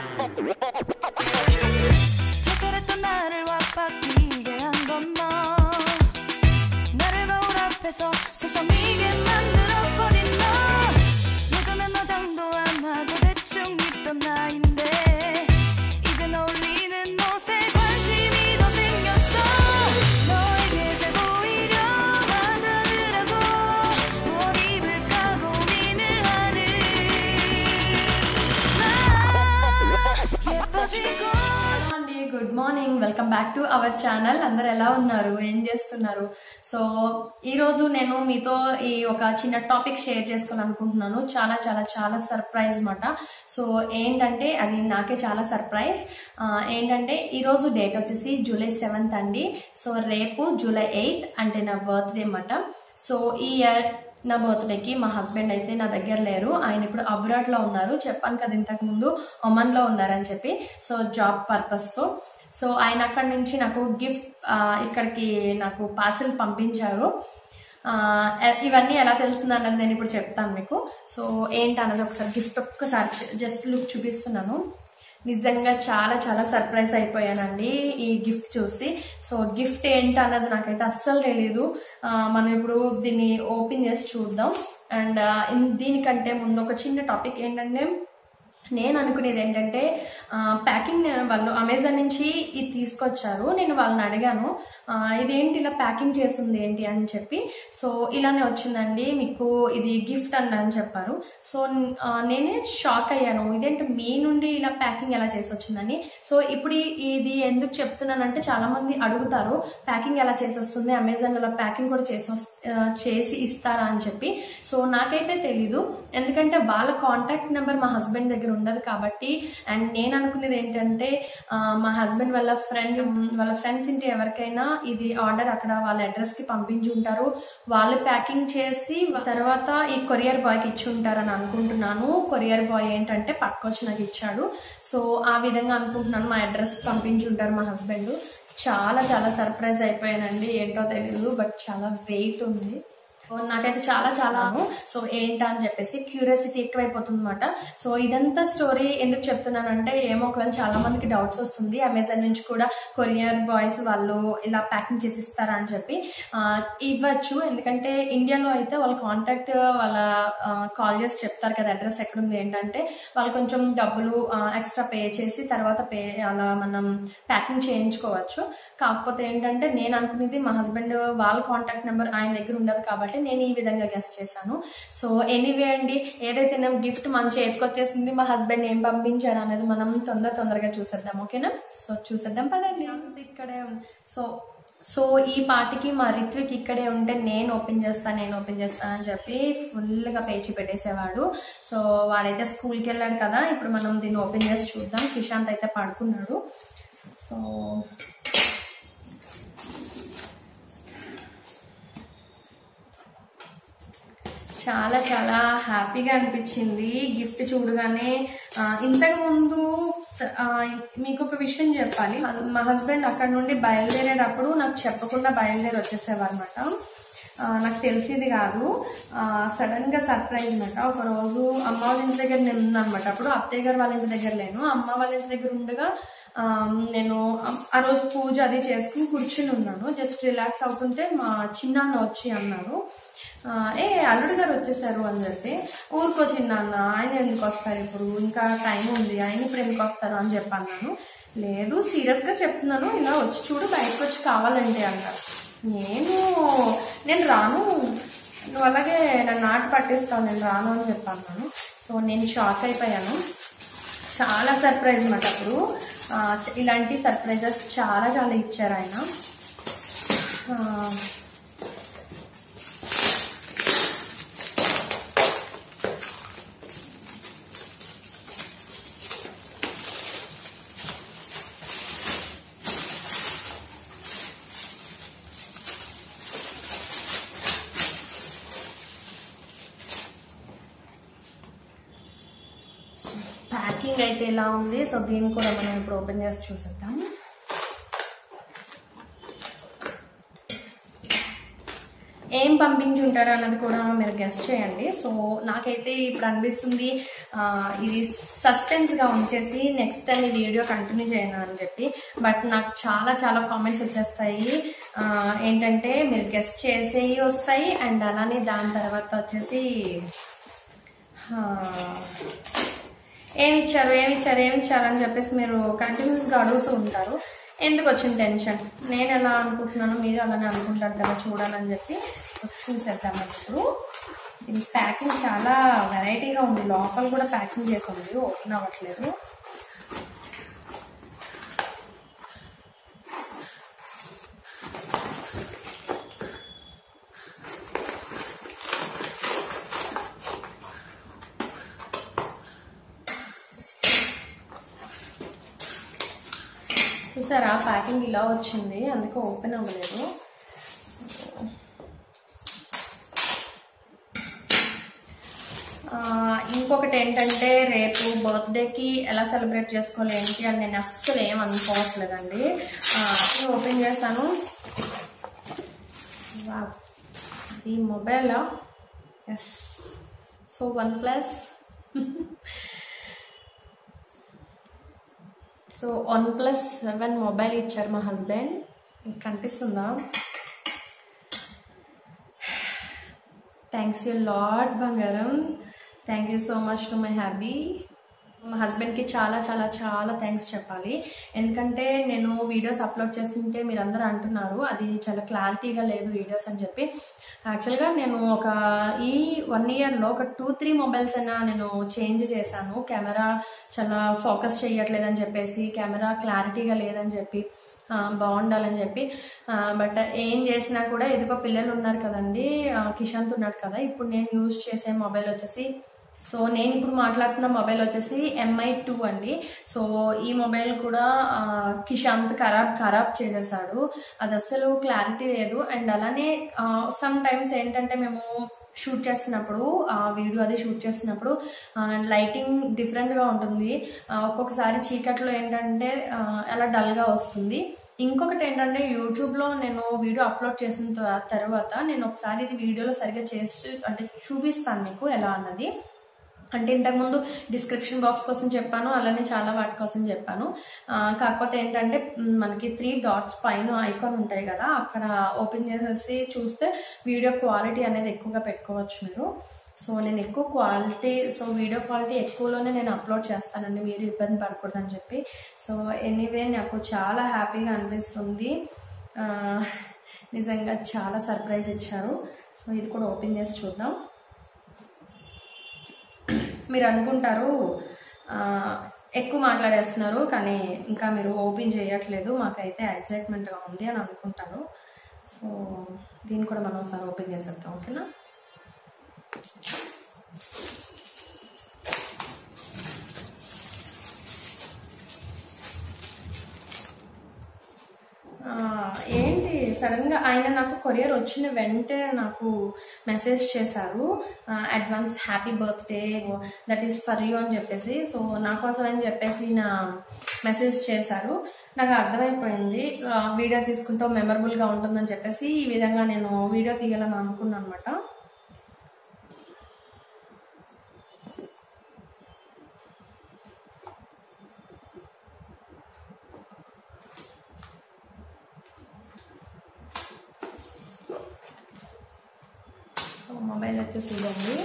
그랬던 나를 와바뀌게 한 건 너 나를 거울 앞에서 세상이게 만들어버린 너 예전엔 화장도 안 하고 대충 입던 나인데 이젠 어울리는 옷에 관심이 더 생겼어 너에게 잘 보이려 화장을 하고 뭘 입을까 고민을 하는 나 예뻐지고 అండి good morning welcome back to our channel అందరు ఎలా ఉన్నారు ఏం చేస్తున్నారు సో ఈ రోజు నేను మీతో ఈ ఒక చిన్న టాపిక్ షేర్ చేసుకోవాలనుకుంటున్నాను చాలా చాలా చాలా సర్ప్రైజ్ మాట సో ఏంటంటే అది నాకే చాలా సర్ప్రైజ్ ఆ, ఏంటంటే ఈ రోజు డేట్ వచ్చేసి జూలై సెవెంత్ అండి సో రేపు జూలై ఎయిత్ అంటే నా బర్త్డే అన్నమాట సో ఈ ఇయర్ నా బర్త్డేకి మా హస్బెండ్ అయితే నా దగ్గర లేరు ఆయన ఇప్పుడు అబ్రాడ్ లో ఉన్నారు చెప్పాను కదా ఇంతకు ముందు ఒమన్ లో ఉన్నారని చెప్పి సో జాబ్ పర్పస్ తో సో ఆయన అక్కడి నుంచి నాకు గిఫ్ట్ ఇక్కడికి నాకు పార్సల్ పంపించారు ఆ, ఎ- ఇవన్నీ ఎలా తెలుస్తుంది అన్నది నేను ఇప్పుడు చెప్తాను మీకు సో ఏంటి అన్నది ఒకసారి గిఫ్ట్ ఒక్కసారి జస్ట్ లుక్ చూపిస్తున్నాను నిజంగా చాలా చాలా సర్ప్రైజ్ అయిపోయానండి ఈ గిఫ్ట్ చూసి సో గిఫ్ట్ ఏంటి అన్నది నాకైతే అస్సలు తెలీదు ఆ, మనం ఇప్పుడు దీన్ని ఓపెన్ చేసి చూద్దాం అండ్ దీనికంటే ముందు ఒక చిన్న టాపిక్ ఏంటంటే నేను అనుకునేది ఏంటంటే ప్యాకింగ్ వాళ్ళు అమెజాన్ నుంచి ఇది తీసుకొచ్చారు నేను వాళ్ళని అడిగాను ఆ, ఇదేంటి ఇలా ప్యాకింగ్ చేస్తుంది ఏంటి అని చెప్పి సో ఇలానే వచ్చిందండి మీకు ఇది గిఫ్ట్ అండి అని చెప్పారు సో ఆ, నేనే షాక్ అయ్యాను ఇదేంటి మీ నుండి ఇలా ప్యాకింగ్ ఎలా చేసి వచ్చిందని సో ఇప్పుడు ఈ- ఇది ఎందుకు చెప్తున్నానంటే చాలా మంది అడుగుతారు ప్యాకింగ్ ఎలా చేసి వస్తుంది అమెజాన్ లో ప్యాకింగ్ కూడా చేసి వస్- ఆ, చేసి ఇస్తారా అని చెప్పి సో నాకైతే తెలీదు ఎందుకంటే వాళ్ళ కాంటాక్ట్ నెంబర్ మా హస్బెండ్ దగ్గర ఉండదు కాబట్టి అండ్ నేను అనుకునేది ఏంటంటే ఆ, మా హస్బెండ్ వాళ్ళ ఫ్రెండ్ వాళ్ళ ఫ్రెండ్స్ ఇంటి ఎవరికైనా ఇది ఆర్డర్ అక్కడ వాళ్ళ అడ్రస్ కి పంపించి ఉంటారు వాళ్ళు ప్యాకింగ్ చేసి తర్వాత ఈ కొరియర్ బాయ్ కి ఇచ్చి ఉంటారని అనుకుంటున్నాను కొరియర్ బాయ్ ఏంటంటే పక్కొచ్చి నాకు ఇచ్చాడు సో ఆ విధంగా అనుకుంటున్నాను మా అడ్రస్ పంపించి ఉంటారు మా హస్బెండ్ చాలా చాలా సర్ప్రైజ్ అయిపోయానండి ఏంటో తెలియదు బట్ చాలా వెయిట్ ఉంది సో నాకైతే చాలా చాలా సో ఏంటా అని చెప్పేసి క్యూరియాసిటీ ఎక్కువైపోతుంది అనమాట సో ఇదంతా స్టోరీ ఎందుకు చెప్తున్నానంటే ఏమో ఒకవేళ చాలా మందికి డౌట్స్ వస్తుంది అమెజాన్ నుంచి కూడా కొరియర్ బాయ్స్ వాళ్ళు ఇలా ప్యాకింగ్ చేసి ఇస్తారా అని చెప్పి ఆ, ఇవ్వచ్చు ఎందుకంటే ఇండియాలో అయితే వాళ్ళ కాంటాక్ట్ వాళ్ళ కాల్ చేసి చెప్తారు కదా అడ్రస్ ఎక్కడుంది ఏంటంటే వాళ్ళు కొంచెం డబ్బులు ఎక్స్ట్రా పే చేసి తర్వాత పే అలా మనం ప్యాకింగ్ చేయించుకోవచ్చు కాకపోతే ఏంటంటే నేను అనుకునేది మా హస్బెండ్ వాళ్ళ కాంటాక్ట్ నెంబర్ ఆయన దగ్గర ఉండదు కాబట్టి నేను ఈ విధంగా గెస్ట్ చేశాను సో ఎనీవే అండి ఏదైతే నేను గిఫ్ట్ మన చేతికి వచ్చేసింది మా హస్బెండ్ ఏం పంపించారు అనేది మనం తొందర తొందరగా చూసేద్దాం ఓకేనా సో చూసేద్దాం పదండి ఇక్కడే ఉంది. సో సో ఈ పాటికి మా రిత్విక్ ఇక్కడే ఉంటే నేను ఓపెన్ చేస్తాను నేను ఓపెన్ చేస్తాను అని చెప్పి ఫుల్గా పేచి పెట్టేసేవాడు సో వాడైతే స్కూల్కి వెళ్ళాడు కదా ఇప్పుడు మనం దీన్ని ఓపెన్ చేసి చూద్దాం కిషాంత్ అయితే పడుకున్నాడు సో చాలా చాలా హ్యాపీగా అనిపించింది గిఫ్ట్ చూడగానే ఆ, ఇంతకు ముందు స- ఆ, మీకు ఒక విషయం చెప్పాలి మా హస్బెండ్ అక్కడ నుండి బయలుదేరేటప్పుడు నాకు చెప్పకుండా బయలుదేరి వచ్చేసేవారు అనమాట నాకు తెలిసేది కాదు సడన్ గా సర్ప్రైజ్ అనమాట ఒక రోజు అమ్మ వాళ్ళ ఇంటి దగ్గర నేను ఉన్నానమాట అప్పుడు అత్తయ్య గారు వాళ్ళ ఇంటి దగ్గర లేను అమ్మ వాళ్ళ ఇంటి దగ్గర ఉండగా ఆ, నేను ఆ- ఆ రోజు పూజ అది చేసుకుని కూర్చుని ఉన్నాను జస్ట్ రిలాక్స్ అవుతుంటే మా చిన్నాన్న వచ్చి అన్నారు ఆ, ఏ అల్లుడు గారు వచ్చేసారు అని చెప్పి ఊరుకో చిన్నాన్న ఆయన ఎందుకు వస్తారు ఇప్పుడు ఇంకా టైం ఉంది ఆయన ఇప్పుడు ఎందుకు వస్తారు అని చెప్పి అన్నాను లేదు సీరియస్ గా చెప్తున్నాను ఇలా వచ్చి చూడు బయటకు వచ్చి కావాలంటే అన్నారు నేను నేను రాను నువ్వు అలాగే నన్ను నాటు పట్టిస్తావు నేను రాను అని చెప్పి అన్నాను సో నేను షాక్ అయిపోయాను చాలా సర్ప్రైజ్ అన్నమాట అప్పుడు ఆ, చ- ఇలాంటి సర్ప్రైజెస్ చాలా చాలా ఇచ్చారు ఆయన ఆ, ప్యాకింగ్ అయితే ఇలా ఉంది సో దీన్ని కూడా మనం ఇప్పుడు ఓపెన్ చేసి చూసేద్దాం ఏం పంపించుంటారు అన్నది కూడా మీరు గెస్ట్ చేయండి సో నాకైతే ఇప్పుడు అనిపిస్తుంది ఆ, ఇది సస్పెన్స్గా ఉంచేసి నెక్స్ట్ టైం ఈ వీడియో కంటిన్యూ చేయను అని చెప్పి బట్ నాకు చాలా చాలా కామెంట్స్ వచ్చేస్తాయి ఆ, ఏంటంటే మీరు గెస్ట్ చేసేవి వస్తాయి అండ్ అలానే దాని తర్వాత వచ్చేసి ఆ, ఏమి ఇచ్చారు ఏమి ఇచ్చారు ఏమి ఇచ్చారు అని చెప్పేసి మీరు కంటిన్యూస్గా అడుగుతూ ఉంటారు ఎందుకు వచ్చిన టెన్షన్ నేను ఎలా అనుకుంటున్నాను మీరు అలానే అనుకుంటారు కదా చూడాలని చెప్పి సో చూసేద్దాం ఇప్పుడు దీని ప్యాకింగ్ చాలా వెరైటీగా ఉంది లోపల కూడా ప్యాకింగ్ చేసి ఉంది ఓపెన్ అవ్వట్లేదు చూసారా ప్యాకింగ్ ఇలా వచ్చింది అందుకే ఓపెన్ అవ్వలేదు ఆ, ఇంకొకటి ఏంటంటే రేపు బర్త్డేకి ఎలా సెలబ్రేట్ చేసుకోవాలి ఏంటి అని నేను అస్సలు ఏం అనుకోవట్లేదండి ఆ, ఇది ఓపెన్ చేశాను వావ్. ఈ mobile yes so OnePlus so OnePlus seven mobile ఇచ్చారు మా హస్బెండ్ మీకు కనిపిస్తుందా థ్యాంక్స్ యూ లాడ్ బంగారం thank you so much to my hubby మా హస్బెండ్కి చాలా చాలా చాలా థ్యాంక్స్ చెప్పాలి ఎందుకంటే నేను వీడియోస్ అప్లోడ్ చేస్తుంటే మీరు అందరూ అంటున్నారు అది చాలా క్లారిటీగా లేదు వీడియోస్ అని చెప్పి యాక్చువల్గా నేను ఒక ఈ వన్ ఇయర్లో ఒక టూ త్రీ మొబైల్స్ అయినా నేను చేంజ్ చేశాను కెమెరా చాలా ఫోకస్ చేయట్లేదని చెప్పేసి కెమెరా క్లారిటీగా లేదని చెప్పి ఆ, బాగుండాలని చెప్పి బట్ ఏం చేసినా కూడా ఇదిగో పిల్లలు ఉన్నారు కదండి ఆ, కిషాంత్ ఉన్నాడు కదా ఇప్పుడు నేను యూజ్ చేసే మొబైల్ వచ్చేసి సో నేను ఇప్పుడు మాట్లాడుతున్న మొబైల్ వచ్చేసి ఎంఐ టూ అండి సో ఈ మొబైల్ కూడా ఆ, కిషాంత్ ఖరాబ్ ఖరాబ్ చేసేసాడు అది అస్సలు క్లారిటీ లేదు అండ్ అలానే సమ్ టైమ్స్ ఏంటంటే మేము షూట్ చేస్తున్నప్పుడు ఆ వీడియో అది షూట్ చేస్తున్నప్పుడు లైటింగ్ డిఫరెంట్గా ఉంటుంది ఆ, ఒక్కొక్కసారి చీకట్లో ఏంటంటే ఆ, అలా డల్గా వస్తుంది ఇంకొకటి ఏంటంటే యూట్యూబ్లో నేను వీడియో అప్లోడ్ చేసిన త- తర్వాత నేను ఒకసారి ఇది వీడియోలో సరిగ్గా చేసి అంటే చూపిస్తాను మీకు ఎలా అన్నది అంటే ఇంతకుముందు డిస్క్రిప్షన్ బాక్స్ కోసం చెప్పాను అలానే చాలా వాటి కోసం చెప్పాను ఆ, కాకపోతే ఏంటంటే మ్, మనకి త్రీ డాట్స్ పైన ఐకాన్ ఉంటాయి కదా అక్కడ ఓపెన్ చేసేసి చూస్తే వీడియో క్వాలిటీ అనేది ఎక్కువగా పెట్టుకోవచ్చు మీరు సో నేను ఎక్కువ క్వాలిటీ సో వీడియో క్వాలిటీ ఎక్కువలోనే నేను అప్లోడ్ చేస్తానండి మీరు ఇబ్బంది పడకూడదని చెప్పి సో ఎనీవే నాకు చాలా హ్యాపీగా అనిపిస్తుంది ఆ, నిజంగా చాలా సర్ప్రైజ్ ఇచ్చారు సో ఇది కూడా ఓపెన్ చేసి చూద్దాం మీరు అనుకుంటారు ఆ, ఎక్కువ మాట్లాడేస్తున్నారు కానీ ఇంకా మీరు ఓపెన్ చేయట్లేదు మాకైతే ఎగ్జైట్మెంట్గా ఉంది అని అనుకుంటాను సో దీన్ని కూడా మనం ఒకసారి ఓపెన్ చేసేద్దాం ఓకేనా ఆ, ఏంటి సడన్ గా ఆయన నాకు కొరియర్ వచ్చిన వెంటనే నాకు మెసేజ్ చేశారు advance happy birthday that is for you అని చెప్పేసి సో నా కోసం అని చెప్పేసి నా మెసేజ్ చేశారు నాకు అర్థమైపోయింది ఆ, వీడియో తీసుకుంటే మెమరబుల్ గా ఉంటుందని చెప్పేసి ఈ విధంగా నేను వీడియో తీయాలని అనుకున్నాను అనమాట సో మొబైల్ వచ్చేసి ఇదండి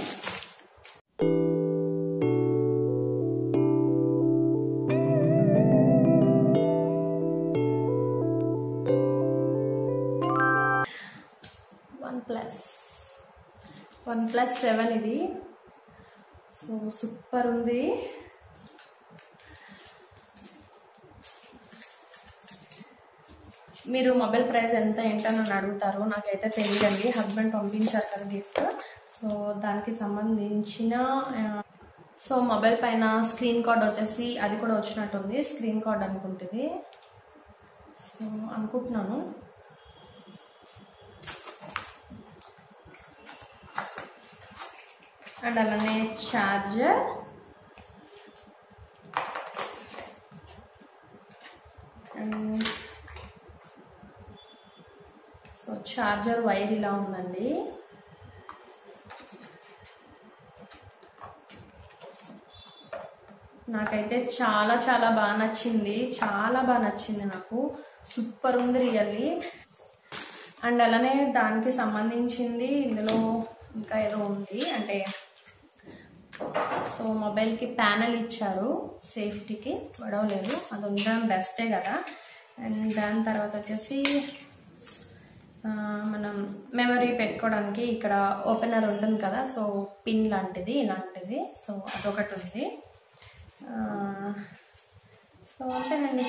OnePlus OnePlus seven ఇది సో సూపర్ ఉంది మీరు మొబైల్ ప్రైస్ ఎంత ఏంటని నన్ను అడుగుతారు నాకైతే తెలియదండి హస్బెండ్ పంపించారు కదా గిఫ్ట్ సో దానికి సంబంధించిన ఆ, సో మొబైల్ పైన స్క్రీన్ కార్డ్ వచ్చేసి అది కూడా వచ్చినట్టుంది స్క్రీన్ కార్డ్ అనుకుంటుంది సో అనుకుంటున్నాను అండ్ అలానే charger and so so charger wire ఇలా ఉందండి నాకైతే చాలా చాలా బాగా నచ్చింది చాలా బాగా నచ్చింది నాకు సూపర్ ఉంది రియల్లీ అండ్ అలానే దానికి సంబంధించింది ఇందులో ఇంకా ఏదో ఉంది అంటే సో మొబైల్కి ప్యానల్ ఇచ్చారు సేఫ్టీకి గొడవ లేదు అది ఉండడం బెస్టే కదా అండ్ దాని తర్వాత వచ్చేసి ఆ, మనం మెమరీ పెట్టుకోవడానికి ఇక్కడ ఓపెనర్ ఉంటుంది కదా సో పిన్ లాంటిది ఇలాంటిది సో అదొకటి ఉంది ఆ, సో అంతేనండి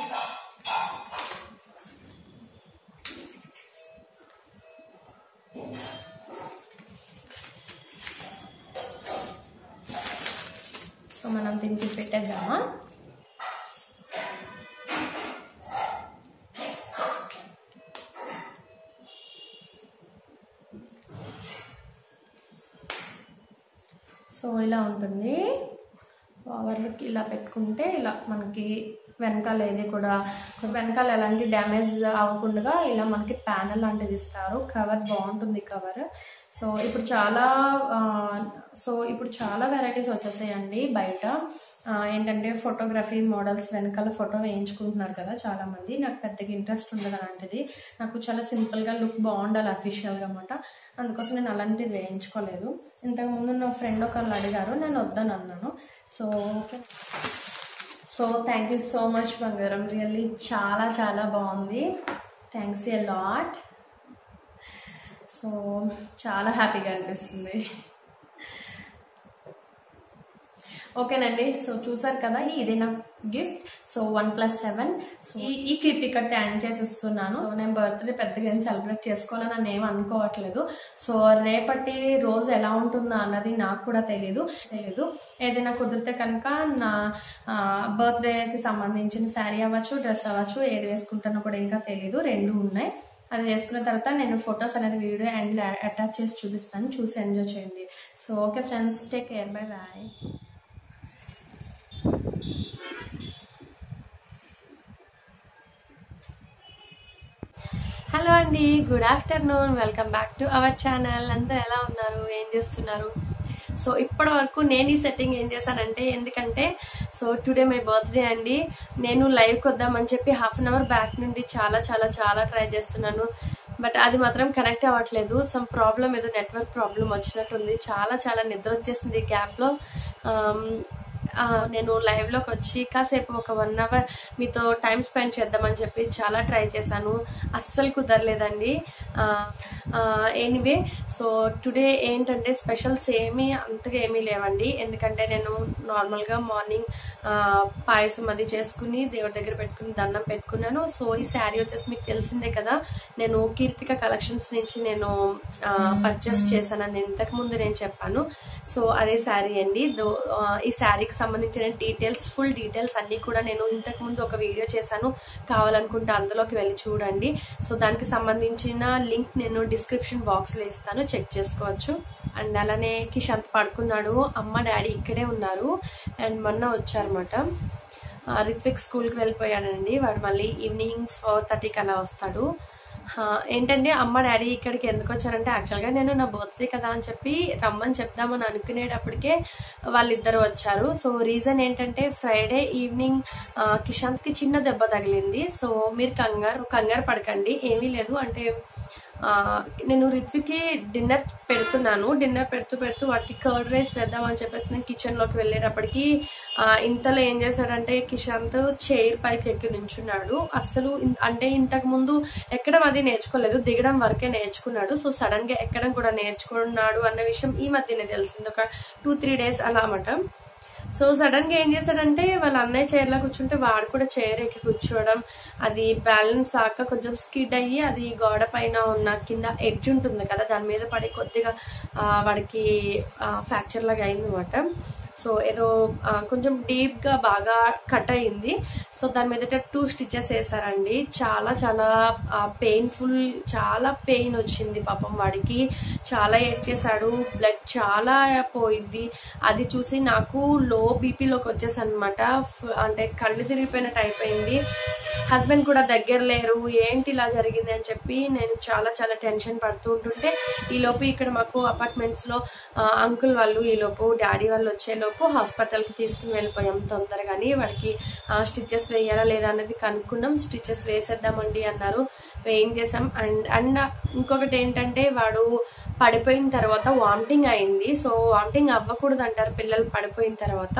సో మనం దీనికి పెట్టేద్దామా సో ఇలా ఉంటుంది ఓవర్లుక్ ఇలా పెట్టుకుంటే ఇలా మనకి వెనకాల ఏది కూడా వెనకాల ఎలాంటి డ్యామేజ్ అవ్వకుండా ఇలా మనకి ప్యానల్ లాంటిది ఇస్తారు కవర్ బాగుంటుంది కవర్ సో ఇప్పుడు చాలా ఆ, సో ఇప్పుడు చాలా వెరైటీస్ వచ్చేసాయండి బయట ఆ, ఏంటంటే ఫోటోగ్రఫీ మోడల్స్ వెనకాల ఫోటో వేయించుకుంటున్నారు కదా చాలా మంది నాకు పెద్దగా ఇంట్రెస్ట్ ఉండదు అలాంటిది నాకు చాలా సింపుల్ గా లుక్ బాగుండాలి అఫీషియల్ గా అనమాట అందుకోసం నేను అలాంటిది వేయించుకోలేదు ఇంతకు ముందు నా ఫ్రెండ్ ఒకళ్ళు అడిగారు నేను వద్దని అన్నాను so okay so thank you so much బంగారం రియల్లీ చాలా చాలా బాగుంది థ్యాంక్స్ ఏ లాట్ సో చాలా హ్యాపీగా అనిపిస్తుంది ఓకేనండి సో చూసారు కదా ఇది నా gift so OnePlus seven ఈ ఈ క్లిప్ ఇక్కడ ట్యాన్ చేసిస్తున్నాను సో నేను బర్త్డే పెద్దగా ఏం సెలబ్రేట్ చేసుకోవాలని నేను ఏం అనుకోవట్లేదు సో రేపటి రోజు ఎలా ఉంటుందో అన్నది నాకు కూడా తెలియదు తెలియదు ఏదైనా కుదిరితే కనుక నా బర్త్డేకి సంబంధించిన శారీ అవ్వచ్చు డ్రెస్ అవ్వచ్చు ఏది వేసుకుంటానో కూడా ఇంకా తెలియదు రెండు ఉన్నాయి అది వేసుకున్న తర్వాత నేను ఫొటోస్ అనేది వీడియో అండ్ అటాచ్ చేసి చూపిస్తాను చూసి ఎంజాయ్ చేయండి so okay friends take care bye bye hello అండి good afternoon welcome back to our channel అందరూ ఎలా ఉన్నారు ఏం చేస్తున్నారు సో ఇప్పటి వరకు నేను ఈ సెట్టింగ్ ఏం చేశానంటే ఎందుకంటే సో టుడే మై బర్త్డే అండి నేను లైవ్కి వద్దామని చెప్పి హాఫ్ అన్ అవర్ బ్యాక్ నుండి చాలా చాలా చాలా ట్రై చేస్తున్నాను బట్ అది మాత్రం కనెక్ట్ అవ్వట్లేదు సమ్ ప్రాబ్లం ఏదో నెట్వర్క్ ప్రాబ్లం వచ్చినట్టుంది చాలా చాలా నిద్ర వచ్చేసింది ఈ గ్యాప్లో ఆ, నేను లైవ్ లోకి వచ్చి కాసేపు ఒక వన్ అవర్ మీతో టైం స్పెండ్ చేద్దామని చెప్పి చాలా ట్రై చేశాను అస్సలు కుదరలేదండి ఎనీవే సో టుడే ఏంటంటే స్పెషల్స్ ఏమీ అంతగా ఏమీ లేవండి ఎందుకంటే నేను నార్మల్గా మార్నింగ్ పాయసం అది చేసుకుని దేవుడి దగ్గర పెట్టుకుని దండం పెట్టుకున్నాను సో ఈ శారీ వచ్చేసి మీకు తెలిసిందే కదా నేను కీర్తిక కలెక్షన్స్ నుంచి నేను పర్చేస్ చేశానని ఇంతకు ముందు నేను చెప్పాను సో అదే శారీ అండి దో- ఆ, ఈ శారీకి సంబంధించిన డీటెయిల్స్ ఫుల్ డీటెయిల్స్ అన్ని కూడా నేను ఇంతకు ముందు ఒక వీడియో చేశాను కావాలనుకుంటే అందులోకి వెళ్ళి చూడండి సో దానికి సంబంధించిన లింక్ నేను డిస్క్రిప్షన్ బాక్స్ లో ఇస్తాను చెక్ చేసుకోవచ్చు అండ్ అలానే కిషాంత్ పడుకున్నాడు అమ్మ డాడీ ఇక్కడే ఉన్నారు అండ్ మొన్న వచ్చారన్నమాట ఆ, రిత్విక్ స్కూల్కి వెళ్ళిపోయాడండి వాడు మళ్ళీ ఈవినింగ్ ఫోర్ థర్టీకి అలా వస్తాడు ఆ, ఏంటంటే అమ్మ డాడీ ఇక్కడికి ఎందుకు వచ్చారంటే యాక్చువల్గా నేను నా బర్త్డే కదా అని చెప్పి రమ్మని చెప్దామని అనుకునేటప్పటికే వాళ్ళిద్దరు వచ్చారు సో రీజన్ ఏంటంటే ఫ్రైడే ఈవినింగ్ ఆ, కిషాంత్కి చిన్న దెబ్బ తగిలింది సో మీరు కంగారు కంగారు పడకండి ఏమీ లేదు అంటే ఆ, నేను రిత్వికి డిన్నర్ పెడుతున్నాను డిన్నర్ పెడుతూ పెడుతూ వాటికి కర్డ్ రైస్ వేద్దామని చెప్పేసి నేను కిచెన్ లోకి వెళ్ళేటప్పటికి ఆ, ఇంతలో ఏం చేశాడంటే కిషాంత్ చైర్ పైకి ఎక్కి నుంచున్నాడు అస్సలు ఇన్- అంటే ఇంతకు ముందు ఎక్కడం అది నేర్చుకోలేదు దిగడం వరకే నేర్చుకున్నాడు సో సడన్ గా ఎక్కడం కూడా నేర్చుకున్నాడు అన్న విషయం ఈ మధ్యనే తెలిసింది ఒక టూ త్రీ డేస్ అలా అన్నమాట సో సడన్ గా ఏం చేశాడంటే వాళ్ళ అన్నయ్య చైర్ లో కూర్చుంటే వాడు కూడా చైర్ ఎక్కి కూర్చోవడం అది బ్యాలెన్స్ ఆక కొంచెం స్కిడ్ అయ్యి అది గోడ పైన ఉన్న కింద ఎడ్జ్ ఉంటుంది కదా దాని మీద పడి కొద్దిగా ఆ, వాడికి ఫ్రాక్చర్ లాగా అయింది అనమాట సో ఏదో ఆ, కొంచెం డీప్ గా బాగా కట్ అయింది సో దాని మీద టూ స్టిచెస్ వేసారండి చాలా చాలా పెయిన్ఫుల్ చాలా పెయిన్ వచ్చింది పాపం వాడికి చాలా ఏడ్ చేశాడు బ్లడ్ చాలా పోయింది అది చూసి నాకు లో బీపీలోకి వచ్చేసాను అనమాట అంటే కళ్ళు తిరిగిపోయినట్టు అయిపోయింది హస్బెండ్ కూడా దగ్గర లేరు ఏంటి ఇలా జరిగింది అని చెప్పి నేను చాలా చాలా టెన్షన్ పడుతూ ఉంటుంటే ఈ లోపు ఇక్కడ మాకు అపార్ట్మెంట్స్ లో అంకుల్ వాళ్ళు ఈ లోపు డాడీ వాళ్ళు వచ్చే లోపు హాస్పిటల్ కి తీసుకుని వెళ్ళిపోయాం తొందరగాని వాడికి స్టిచెస్ వేయాలా లేదా అనేది కనుక్కున్నాం స్టిచెస్ వేసేద్దామండి అన్నారు వేయించేసాం అండ్ అండ్ ఇంకొకటి ఏంటంటే వాడు పడిపోయిన తర్వాత వామిటింగ్ అయింది సో వామిటింగ్ అవ్వకూడదు అంటారు పిల్లలు పడిపోయిన తర్వాత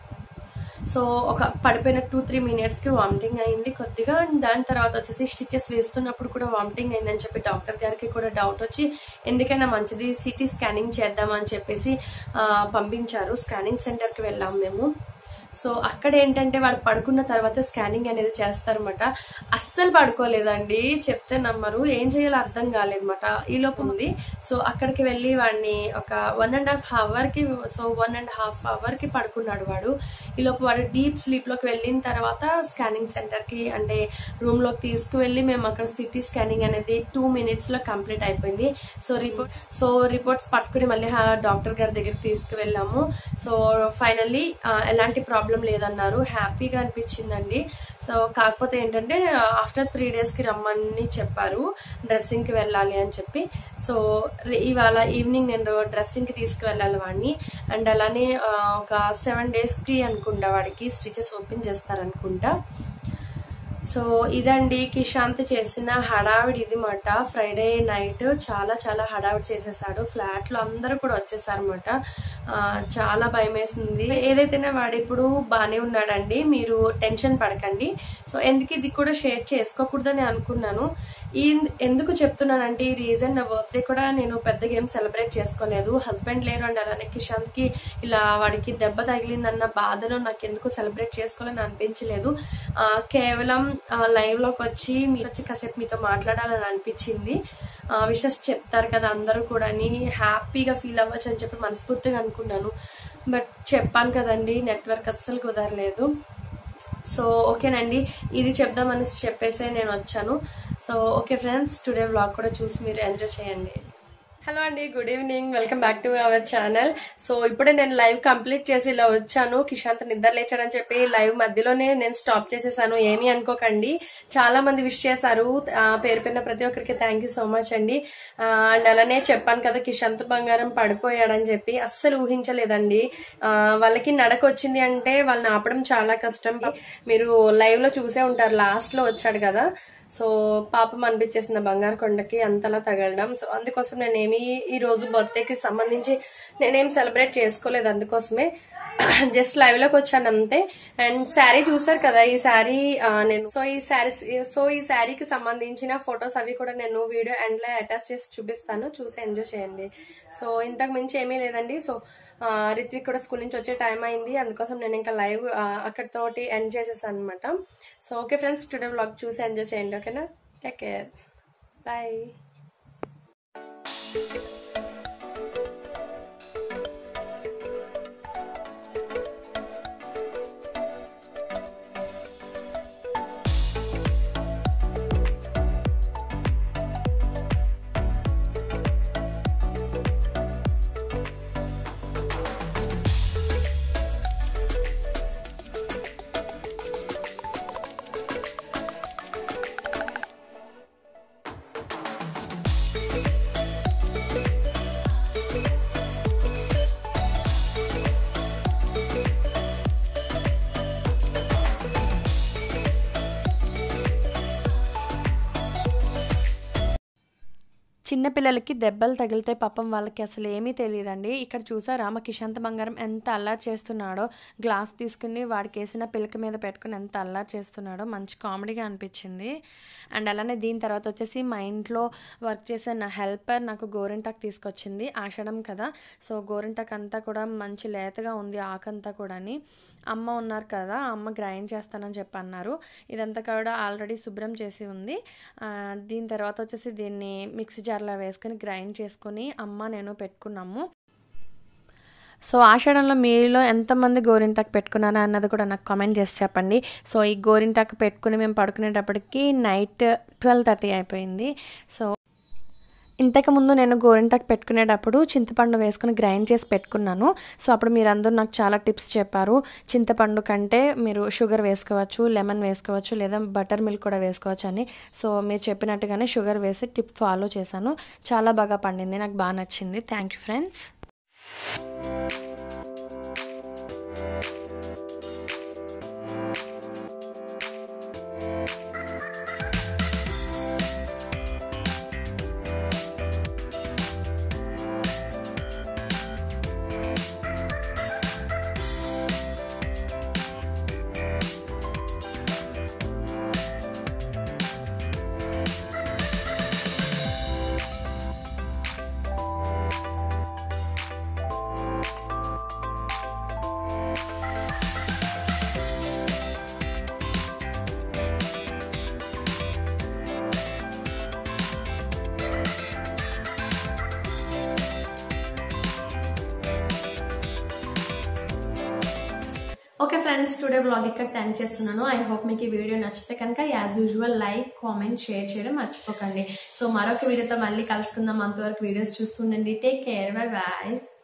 సో ఒక పడిపోయిన టూ త్రీ మినిట్స్ కి వామిటింగ్ అయింది కొద్దిగా అండ్ దాని తర్వాత వచ్చేసి స్టిచెస్ వేస్తున్నప్పుడు కూడా వామిటింగ్ అయిందని చెప్పి డాక్టర్ గారికి కూడా డౌట్ వచ్చి ఎందుకైనా మంచిది సిటీ స్కానింగ్ చేద్దామని చెప్పేసి ఆ, పంపించారు స్కానింగ్ సెంటర్ కి వెళ్ళాం మేము సో అక్కడ ఏంటంటే వాడు పడుకున్న తర్వాత స్కానింగ్ అనేది చేస్తారన్నమాట అస్సలు పడుకోలేదండి చెప్తే నమ్మరు ఏం చేయాలో అర్థం కాలేదన్నమాట ఈ లోపు ఉంది సో అక్కడికి వెళ్ళి వాడిని ఒక వన్ అండ్ హాఫ్ అవర్ కి so one and half hour కి పడుకున్నాడు వాడు ఈ లోపు వాడు డీప్ స్లీప్ లోకి వెళ్ళిన తర్వాత స్కానింగ్ సెంటర్ కి అంటే రూమ్ లోకి తీసుకువెళ్ళి మేము అక్కడ సిటీ స్కానింగ్ అనేది టూ మినిట్స్ లో కంప్లీట్ అయిపోయింది సో రిపోర్ట్ సో రిపోర్ట్స్ పట్టుకుని మళ్ళీ డాక్టర్ గారి దగ్గరికి తీసుకువెళ్ళాము సో ఫైనల్లీ ఎలాంటి ప్రాబ్లం లేదన్నారు హ్యాపీగా అనిపించిందండి సో కాకపోతే ఏంటంటే ఆఫ్టర్ త్రీ డేస్ కి రమ్మని చెప్పారు డ్రెస్సింగ్ కి వెళ్ళాలి అని చెప్పి సో రే- ఇవాళ ఈవినింగ్ నేను డ్రెస్సింగ్ కి తీసుకువెళ్ళాలి వాడిని అండ్ అలానే ఆ, ఒక సెవెన్ డేస్ కి అనుకుంటా వాడికి స్టిచెస్ ఓపెన్ చేస్తారనుకుంటా సో ఇదండి కిషాంత్ చేసిన హడావిడి ఇది మాట ఫ్రైడే నైట్ చాలా చాలా హడావిడి చేసేసాడు ఫ్లాట్ లో అందరూ కూడా వచ్చేసారన్నమాట ఆ, చాలా భయం వేసింది ఏదైతేనే వాడు ఇప్పుడు బానే ఉన్నాడండి మీరు టెన్షన్ పడకండి సో ఎందుకు ఇది కూడా షేర్ చేసుకోకూడదని అనుకున్నాను ఈ ఎందుకు చెప్తున్నానంటే ఈ రీజన్ నా బర్త్డే కూడా నేను పెద్దగా ఏం సెలబ్రేట్ చేసుకోలేదు హస్బెండ్ లేరు అండ్ అలానే కిషాంత్ కి ఇలా వాడికి దెబ్బ తగిలిందన్న బాధలో నాకు ఎందుకు సెలబ్రేట్ చేసుకోవాలని అనిపించలేదు ఆ, కేవలం లైవ్ లోకి వచ్చి మీరు వచ్చి కాసేపు మీతో మాట్లాడాలని అనిపించింది విషెస్ చెప్తారు కదా అందరూ కూడా హ్యాపీగా ఫీల్ అవ్వచ్చు అని చెప్పి మనస్ఫూర్తిగా అనుకున్నాను బట్ చెప్పాను కదండి నెట్వర్క్ అస్సలు కుదరలేదు సో ఓకేనండి ఇది చెప్దామని చెప్పేసే నేను వచ్చాను so okay friends today vlog కూడా చూసి మీరు ఎంజాయ్ చేయండి హలో అండి good evening welcome back to our channel so ఇప్పుడే నేను లైవ్ కంప్లీట్ చేసి ఇలా వచ్చాను కిషాంత్ నిద్ర లేచాడని చెప్పి లైవ్ మధ్యలోనే నేను స్టాప్ చేసేసాను ఏమీ అనుకోకండి చాలా మంది విష్ చేశారు ఆ, పేరు పేరున ప్రతి ఒక్కరికి థ్యాంక్ యూ సో మచ్ అండి ఆ, అండ్ అలానే చెప్పాను కదా కిషాంత్ బంగారం పడిపోయాడని చెప్పి అస్సలు ఊహించలేదండి ఆ, వాళ్ళకి నడక వచ్చింది అంటే వాళ్ళని ఆపడం చాలా కష్టం మీరు లైవ్ లో చూసే ఉంటారు లాస్ట్ లో వచ్చాడు కదా సో పాపం అనిపించేసింది ఆ బంగారు కొండకి అంతలా తగలడం సో అందుకోసం నేనేమి ఈ రోజు బర్త్డేకి సంబంధించి నేనేం సెలబ్రేట్ చేసుకోలేదు అందుకోసమే జస్ట్ లైవ్ లోకి వచ్చాను అంతే అండ్ శారీ చూసారు కదా ఈ శారీ నేను సో ఈ శారీ సో ఈ శారీకి సంబంధించిన ఫొటోస్ అవి కూడా నేను వీడియో ఎండ్ లో అటాచ్ చేసి చూపిస్తాను చూసి ఎంజాయ్ చేయండి సో ఇంతకు మించి ఏమీ లేదండి సో ఆ, రిత్విక్ కూడా స్కూల్ నుంచి వచ్చే టైం అయింది అందుకోసం నేను ఇంకా లైవ్ అక్కడితోటి ఎండ్ చేసేసాను అనమాట so okay friends today vlog చూసి ఎంజాయ్ చేయండి ఓకేనా టేక్ కేర్ బాయ్ చిన్నపిల్లలకి దెబ్బలు తగిలితే పాపం వాళ్ళకి అసలు ఏమీ తెలియదండి ఇక్కడ చూసారా మా కిషాంత్ బంగారం ఎంత అల్లారు చేస్తున్నాడో గ్లాస్ తీసుకుని వాడికి వేసిన పిలక మీద పెట్టుకుని ఎంత అల్లారు చేస్తున్నాడో మంచి కామెడీగా అనిపించింది అండ్ అలానే దీని తర్వాత వచ్చేసి మా ఇంట్లో వర్క్ చేసే నా హెల్పర్ నాకు గోరింటాకు తీసుకొచ్చింది ఆషాఢం కదా సో గోరింటాకు అంతా కూడా మంచి లేతగా ఉంది ఆకంతా కూడాని అమ్మ ఉన్నారు కదా అమ్మ గ్రైండ్ చేస్తానని చెప్పి అన్నారు ఇదంతా కూడా ఆల్రెడీ శుభ్రం చేసి ఉంది ఆ, దీని తర్వాత వచ్చేసి దీన్ని మిక్సీ జార్లో వేసుకొని గ్రైండ్ చేసుకొని అమ్మ నేను పెట్టుకున్నాము సో ఆషాఢంలో మీలో ఎంతమంది గోరింటాకు పెట్టుకున్నారా అన్నది కూడా నాకు కామెంట్ చేసి చెప్పండి సో ఈ గోరింటాకు పెట్టుకుని మేము పడుకునేటప్పటికి నైట్ ట్వెల్వ్ థర్టీ అయిపోయింది సో ఇంతకుముందు నేను గోరింటాకు పెట్టుకునేటప్పుడు చింతపండు వేసుకుని గ్రైండ్ చేసి పెట్టుకున్నాను సో అప్పుడు మీరందరూ నాకు చాలా టిప్స్ చెప్పారు చింతపండు కంటే మీరు షుగర్ వేసుకోవచ్చు లెమన్ వేసుకోవచ్చు లేదా బటర్ మిల్క్ కూడా వేసుకోవచ్చు అని సో మీరు చెప్పినట్టుగానే షుగర్ వేసి టిప్ ఫాలో చేశాను చాలా బాగా పండింది నాకు బాగా నచ్చింది thank you friends okay friends today blog ఇక్కడ టెన్ చేస్తున్నాను ఐ హోప్ మీకు ఈ వీడియో నచ్చితే కనుక as usual like comment share చేయడం మర్చిపోకండి సో మరొక వీడియోతో మళ్ళీ కలుసుకుందాం అంతవరకు వీడియోస్ చూస్తుండండి టేక్ కేర్ బై బాయ్